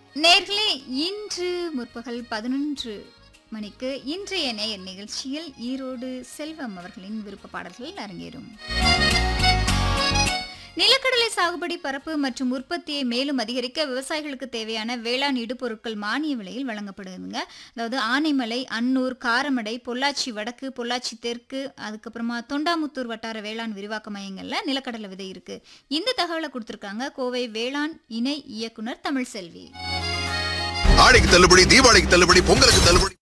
நேர்களே இன்று முற்பகல் பதினொன்று மணிக்கு இன்றைய நேயர் நிகழ்ச்சியில் ஈரோடு செல்வம் அவர்களின் விருப்ப பாடல்கள் அரங்கேறும் நிலக்கடலை சாகுபடி பரப்பு மற்றும் உற்பத்தியை மேலும் அதிகரிக்க விவசாயிகளுக்கு தேவையான வேளாண் இடுபொருட்கள் மானிய விலையில் வழங்கப்படுதுங்க அதாவது ஆனைமலை அன்னூர் காரமடை பொள்ளாச்சி வடக்கு பொள்ளாச்சி தெற்கு அதுக்கப்புறமா தொண்டாமுத்தூர் வட்டார வேளாண் விரிவாக்க மையங்கள்ல நிலக்கடலை விதை இருக்கு இந்த தகவலை கொடுத்திருக்காங்க கோவை வேளாண் இணை இயக்குனர் தமிழ்செல்வி ஆடிக்கு தள்ளுபடி தீபாவளிக்கு தள்ளுபடி பொங்கலுக்கு தள்ளுபடி